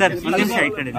Sir ಒಂದ್ ನಿಮಿಷ ಈ ಕಡೆ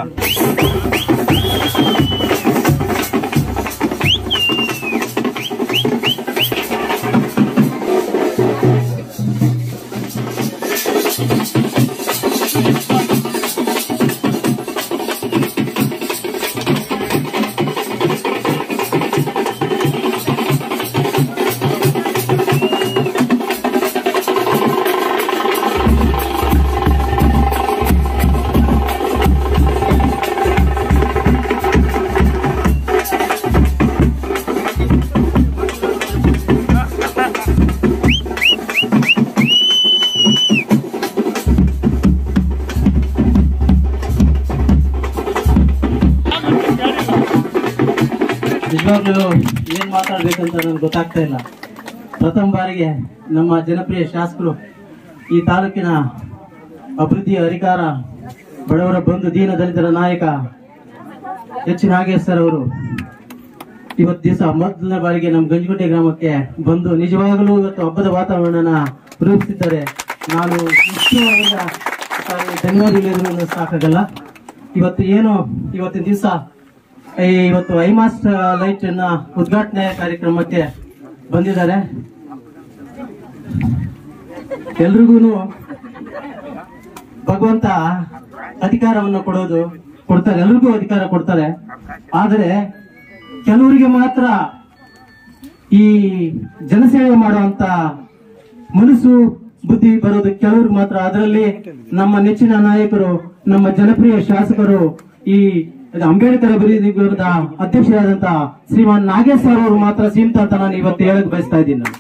ನಿಜವಾಗ್ಲೂ ಏನ್ ಮಾತಾಡ್ಬೇಕಂತ ನನ್ಗೆ ಗೊತ್ತಾಗ್ತಾ ಇಲ್ಲ ಪ್ರಥಮ ಬಾರಿಗೆ ನಮ್ಮ ಜನಪ್ರಿಯ ಶಾಸಕರು ಈ ತಾಲೂಕಿನ ಅಭಿವೃದ್ಧಿಯ ಅಧಿಕಾರ ಬಡವರ ಬಂಧು ದೀನ ದಲಿತರ ನಾಯಕ ಎಚ್ ನಾಗೇಶ್ ಸರ್ ಅವರು ಇವತ್ತು ದಿವಸ ಮೊದಲನೇ ಬಾರಿಗೆ ನಮ್ಮ ಗಂಜಗುಂಟೆ ಗ್ರಾಮಕ್ಕೆ ಬಂದು ನಿಜವಾಗಲೂ ಇವತ್ತು ಹಬ್ಬದ ವಾತಾವರಣನ ರೂಪಿಸಿದ್ದಾರೆ ನಾನು ಇಷ್ಟು ಅವರಿಂದ ಧನ್ಯವಾದಗಳಿದ್ರು ಸಾಕಾಗಲ್ಲ ಇವತ್ತು ಏನು ಇವತ್ತಿನ ದಿವಸ ಇವತ್ತು ಐಮಾಸ್ ಲೈಟ್ ನ ಉದ್ಘಾಟನೆ ಕಾರ್ಯಕ್ರಮಕ್ಕೆ ಬಂದಿದ್ದಾರೆ ಎಲ್ರಿಗೂ ಭಗವಂತ ಅಧಿಕಾರವನ್ನು ಕೊಡೋದು ಕೊಡ್ತಾರೆ ಎಲ್ರಿಗೂ ಅಧಿಕಾರ ಕೊಡ್ತಾರೆ ಆದರೆ ಕೆಲವರಿಗೆ ಮಾತ್ರ ಈ ಜನಸೇವೆ ಮಾಡುವಂತ ಮನಸ್ಸು ಬುದ್ಧಿ ಬರೋದು ಕೆಲವ್ರಿಗೆ ಮಾತ್ರ ಅದರಲ್ಲಿ ನಮ್ಮ ನೆಚ್ಚಿನ ನಾಯಕರು ನಮ್ಮ ಜನಪ್ರಿಯ ಶಾಸಕರು ಈ ಅಂಬೇಡ್ಕರ್ ಅಭಿವೃದ್ಧಿ ವಿಭಾಗದ ಅಧ್ಯಕ್ಷರಾದಂತ ಶ್ರೀಮಾನ್ ನಾಗೇಶ್ ಸರ್ ಅವರು ಮಾತ್ರ ಸೀಮಿತ ಅಂತ ನಾನು ಇವತ್ತು ಹೇಳಕ್ ಬಯಸ್ತಾ ಇದ್ದೀನಿ ನಾನು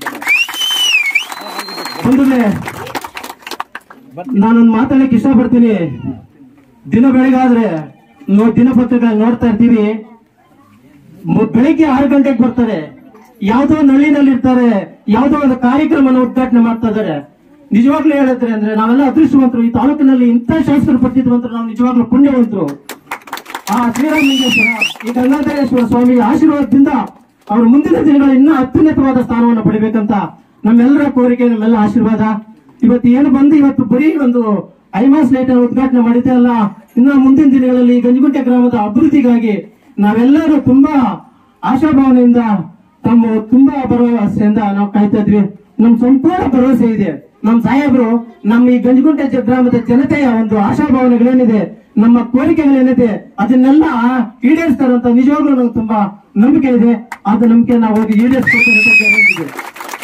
ಬಂಧುಗಳೇ ನಾನೊಂದು ಮಾತಾಡಕ್ಕೆ ಇಷ್ಟಪಡ್ತೀನಿ ದಿನ ಬೆಳಗಾದ್ರೆ ನೋ ದಿನಪತ್ರಿಕೆ ನೋಡ್ತಾ ಇರ್ತೀವಿ ಮ- ಬೆಳಿಗ್ಗೆ ಆರು ಗಂಟೆಗೆ ಬರ್ತಾರೆ ಯಾವ್ದೋ ಒಂದು ಹಳ್ಳಿನಲ್ಲಿ ಇರ್ತಾರೆ ಯಾವ್ದೋ ಒಂದು ಕಾರ್ಯಕ್ರಮನ ಉದ್ಘಾಟನೆ ಮಾಡ್ತಾ ಇದಾರೆ ನಿಜವಾಗ್ಲೂ ಹೇಳಿದ್ರೆ ಅಂದ್ರೆ ನಾವೆಲ್ಲ ಅದೃಷ್ಟವಂತರು ಈ ತಾಲೂಕಿನಲ್ಲಿ ಇಂಥ ಶಾಸಕರು ಪಡೆದಿದ್ವಂತರು ನಾವು ನಿಜವಾಗ್ಲೂ ಪುಣ್ಯವಂತರು ಆ ಶ್ರೀರಾಮಲಿಂಗೇಶ್ವರ ಈ ಗಂಗಾಧರೇಶ್ವರ ಸ್ವಾಮಿ ಆಶೀರ್ವಾದದಿಂದ ಅವರು ಮುಂದಿನ ದಿನಗಳಲ್ಲಿ ಇನ್ನೂ ಅತ್ಯುನ್ನತವಾದ ಸ್ಥಾನವನ್ನು ಪಡಿಬೇಕಂತ ನಮ್ಮೆಲ್ಲರ ಕೋರಿಕೆ ನಮ್ಮೆಲ್ಲ ಆಶೀರ್ವಾದ ಇವತ್ತು ಏನು ಬಂದು ಇವತ್ತು ಬರೀ ಒಂದು ಐಮಾಸ್ ಲೈಟ್ ಅನ್ನು ಉದ್ಘಾಟನೆ ಮಾಡಿದ್ದೆ ಅಲ್ಲ ಇನ್ನು ಮುಂದಿನ ದಿನಗಳಲ್ಲಿ ಗಂಜಗುಂಟೆ ಗ್ರಾಮದ ಅಭಿವೃದ್ಧಿಗಾಗಿ ನಾವೆಲ್ಲರೂ ತುಂಬಾ ಆಶಾಭಾವನೆಯಿಂದ ತಮ್ಮ ತುಂಬಾ ಭರವಸೆಯಿಂದ ನಾವು ಕಾಯ್ತಾ ಇದ್ವಿ ನಮ್ ಸಂಪೂರ್ಣ ಭರವಸೆ ಇದೆ ನಮ್ ಸಾಹೇಬರು ನಮ್ಮ ಈ ಗಂಜಗುಂಟೆ ಜ- ಗ್ರಾಮದ ಜನತೆಯ ಒಂದು ಆಶಾಭಾವನೆಗಳೇನಿದೆ ನಮ್ಮ ಕೋರಿಕೆಗಳೇನಿದೆ ಅದನ್ನೆಲ್ಲ ಈಡೇರಿಸ್ತಾರಂತ ನಿಜವಾಗ್ಲೂ ನಂಗೆ ತುಂಬಾ ನಂಬಿಕೆ ಇದೆ ಅದು ನಂಬಿಕೆ ನಾವು ಹೋಗಿ ಈಡೇರಿಸ್ಕೊಳ್ತೇವೆ ಅಂತ ಗ್ಯಾರಂಟಿ ಇದೆ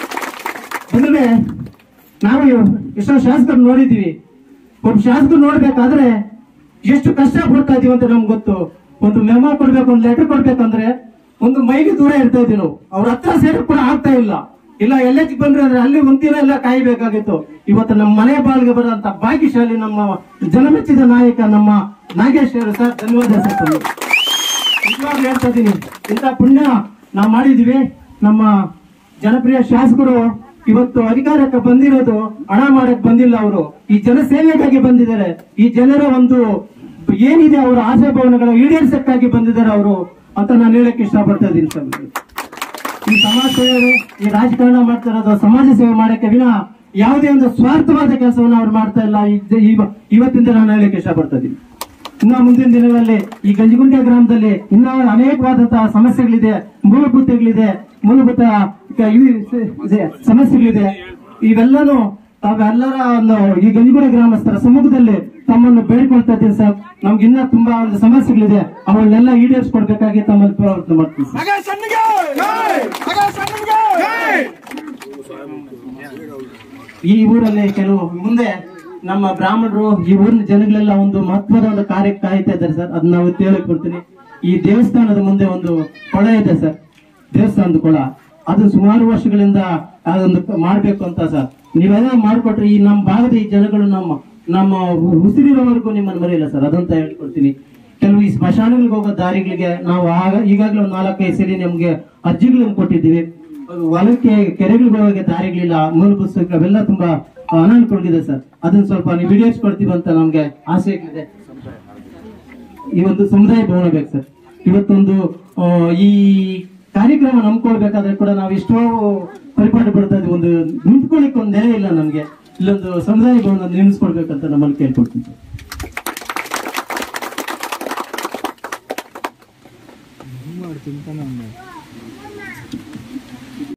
ಬಂದ್ರೆ ನಾವು ಎಷ್ಟೋ ಶಾಸಕರು ನೋಡಿದೀವಿ ಒಬ್ಬ ಶಾಸಕರು ನೋಡ್ಬೇಕಾದ್ರೆ ಎಷ್ಟು ಕಷ್ಟ ಪಡ್ತಾ ಇದೀವಿ ಅಂತ ನಮ್ಗೆ ಗೊತ್ತು ಒಂದು ಮೆಮೋ ಕೊಡ್ಬೇಕು ಒಂದು ಲೆಟರ್ ಕೊಡ್ಬೇಕಂದ್ರೆ ಒಂದು ಮೈಲಿ ದೂರ ಇರ್ತಾ ಇದೀವಿ ನಾವು ಅವ್ರ ಹತ್ರ ಸೇರಕ್ ಕೂಡ ಆಗ್ತಾ ಇಲ್ಲ ಇಲ್ಲ ಎಲ್ಲಕ್ಕೆ ಬಂದ್ರೆ ಅಂದ್ರೆ ಅಲ್ಲಿ ಒಂದಿನ ಎಲ್ಲ ಕಾಯಬೇಕಾಗಿತ್ತು ಇವತ್ತು ನಮ್ಮ ಮನೆ ಬಾಳ್ಗೆ ಬರೋಂತ ಭಾಗ್ಯಶಾಲಿ ನಮ್ಮ ಜನಮೆಚ್ಚಿದ ನಾಯಕ ನಮ್ಮ ನಾಗೇಶ್ ಅವರು ಸರ್ ಧನ್ಯವಾದ ಸರ್ ತಮಗೆ. ನಿಜವಾಗ್ಲೂ ಹೇಳ್ತಾ ಇದ್ದೀನಿ ಇಂಥ ಪುಣ್ಯ ನಾವು ಮಾಡಿದೀವಿ ನಮ್ಮ ಜನಪ್ರಿಯ ಶಾಸಕರು ಇವತ್ತು ಅಧಿಕಾರಕ್ಕೆ ಬಂದಿರೋದು ಹಣ ಮಾಡಕ್ ಬಂದಿಲ್ಲ ಅವರು ಈ ಜನಸೇವೆಗಾಗಿ ಬಂದಿದ್ದಾರೆ ಈ ಜನರ ಒಂದು ಏನಿದೆ ಅವರ ಆಸೆ ಭಾವನೆಗಳ ಈಡೇರಿಸಕ್ಕಾಗಿ ಬಂದಿದ್ದಾರೆ ಅವರು ಅಂತ ನಾನು ಹೇಳಕ್ ಇಷ್ಟಪಡ್ತಾ ಇದ್ದೀನಿ ಸರ್ ಈ ಸಮಾಜ ಸೇವೆ ಈ ರಾಜಕಾರಣ ಮಾಡ್ತಾ ಇರೋದು ಸಮಾಜ ಸೇವೆ ಮಾಡಕ್ಕೆ ವಿನ ಯಾವುದೇ ಒಂದು ಸ್ವಾರ್ಥವಾದ ಕೆಲಸವನ್ನು ಅವ್ರು ಮಾಡ್ತಾ ಇಲ್ಲ ಇದ್- ಇವ- ಇವತ್ತಿಂದ ನಾನು ಹೇಳಕ್ಕೆ ಇಷ್ಟಪಡ್ತಾ ಇದ್ದೀನಿ ಇನ್ನ ಮುಂದಿನ ದಿನಗಳಲ್ಲಿ ಈ ಗಂಜಿಗುಂಟೆ ಗ್ರಾಮದಲ್ಲಿ ಇನ್ನ ಅನೇಕವಾದಂತಹ ಸಮಸ್ಯೆಗಳಿದೆ ಮೂಲಭೂತಗಳಿದೆ ಮೂಲಭೂತ ಕ- ಇವು ಇದೆ, ಸಮಸ್ಯೆಗಳಿದೆ ಇವೆಲ್ಲನೂ ತಾವೆಲ್ಲರ ಒಂದು ಈ ಗಂಜಿಗುಂಟೆ ಗ್ರಾಮಸ್ಥರ ಸಮ್ಮುಖದಲ್ಲಿ ತಮ್ಮನ್ನು ಬೇಡಿಕೊಳ್ತಾ ಇದ್ದೀನಿ ಸರ್ ನಮ್ಗೆ ಇನ್ನ ತುಂಬಾ ಒಂದು ಸಮಸ್ಯೆಗಳಿದೆ ಅವನ್ನೆಲ್ಲ ಈಡೇರಿಸ್ಕೊಡ್ಬೇಕಾಗಿ ತಮ್ಮಲ್ಲಿ ಪ್ರವರ್ತನೆ ಮಾಡ್ತೀನಿ ಸರ್. ಈ ಊರಲ್ಲಿ ಕೆಲವು ಮುಂದೆ ನಮ್ಮ ಬ್ರಾಹ್ಮಣರು ಈ ಊರಿನ ಜನಗಳೆಲ್ಲ ಒಂದು ಮಹತ್ವದ ಒಂದು ಕಾರ್ಯ ಕಾಯ್ತಾ ಇದ್ದಾರೆ ಸರ್ ಅದನ್ನ ನಾವು ಹೇಳಕ್ ಬರ್ತೀನಿ ಈ ದೇವಸ್ಥಾನದ ಮುಂದೆ ಒಂದು ಕೊಳ ಇದೆ ಸರ್ ದೇವಸ್ಥಾನದ ಕೊಳ ಅದು ಸುಮಾರು ವರ್ಷಗಳಿಂದ ಅದೊಂದು ಮಾಡ್ಬೇಕು ಅಂತ ಸರ್ ನೀವೆಲ್ಲ ಮಾಡ್ಕೊಟ್ರೆ ಈ ನಮ್ಮ ಭಾಗದ ಈ ಜನಗಳು ನಮ್ಮ ನಮ್ಮ ಉ- ಉಸಿರಿರೋವರೆಗೂ ನಿಮ್ಮನ್ನು ಮರೆಯಲ್ಲ ಸರ್ ಅದಂತ ಹೇಳ್ಕೊಡ್ತೀನಿ ಕೆಲವು ಈ ಸ್ಮಶಾನಗಳಿಗೆ ಹೋಗೋ ದಾರಿಗಳಿಗೆ ನಾವು ಆಗ ಈಗಾಗಲೇ ಒಂದು ನಾಲ್ಕೈದು ಸರಿ ನಮ್ಗೆ ಅರ್ಜಿಗಳನ್ನು ಕೊಟ್ಟಿದ್ದೀವಿ ಹೊಲಕ್ಕೆ ಕೆರೆಗಳಿಗೆ ಹೋಗಕ್ಕೆ ದಾರಿಗಳಿಲ್ಲ ಮೂಲಭೂತ ಸೌಕರ್ಯ ಅವೆಲ್ಲ ತುಂಬಾ ಅನಾನುಕೂಲಗಿದೆ ಸರ್ ಅದನ್ನ ಸ್ವಲ್ಪ ನೀವು ವಿಡಿಯೋಸ್ ಕೊಡ್ತೀವಿ ಅಂತ ನಮ್ಗೆ ಆಸೆ ಇದೆ ಈ ಒಂದು ಸಮುದಾಯ ಭವನ ಬೇಕು ಸರ್ ಇವತ್ತೊಂದು ಆ, ಈ ಕಾರ್ಯಕ್ರಮ ನಂಬ್ಕೊಳ್ಬೇಕಾದ್ರೆ ಕೂಡ ನಾವು ಎಷ್ಟೋ ಪರಿಪಾಠ ಪಡ್ತಾ ಇದ್ವಿ ಒಂದು ನಿಂತ್ಕೊಳ್ಳಿಕ್ಕೆ ಒಂದು ನೆಲೆ ಇಲ್ಲ ನಮ್ಗೆ ಇಲ್ಲೊಂದು ಸಮುದಾಯ ಭವನ ನಿರ್ಮಿಸ್ಕೊಡ್ಬೇಕಂತ ನಮ್ಮಲ್ಲಿ ಕೇಳ್ಕೊಡ್ತೀನಿ ಸರ್ ಚಿಂತನೆ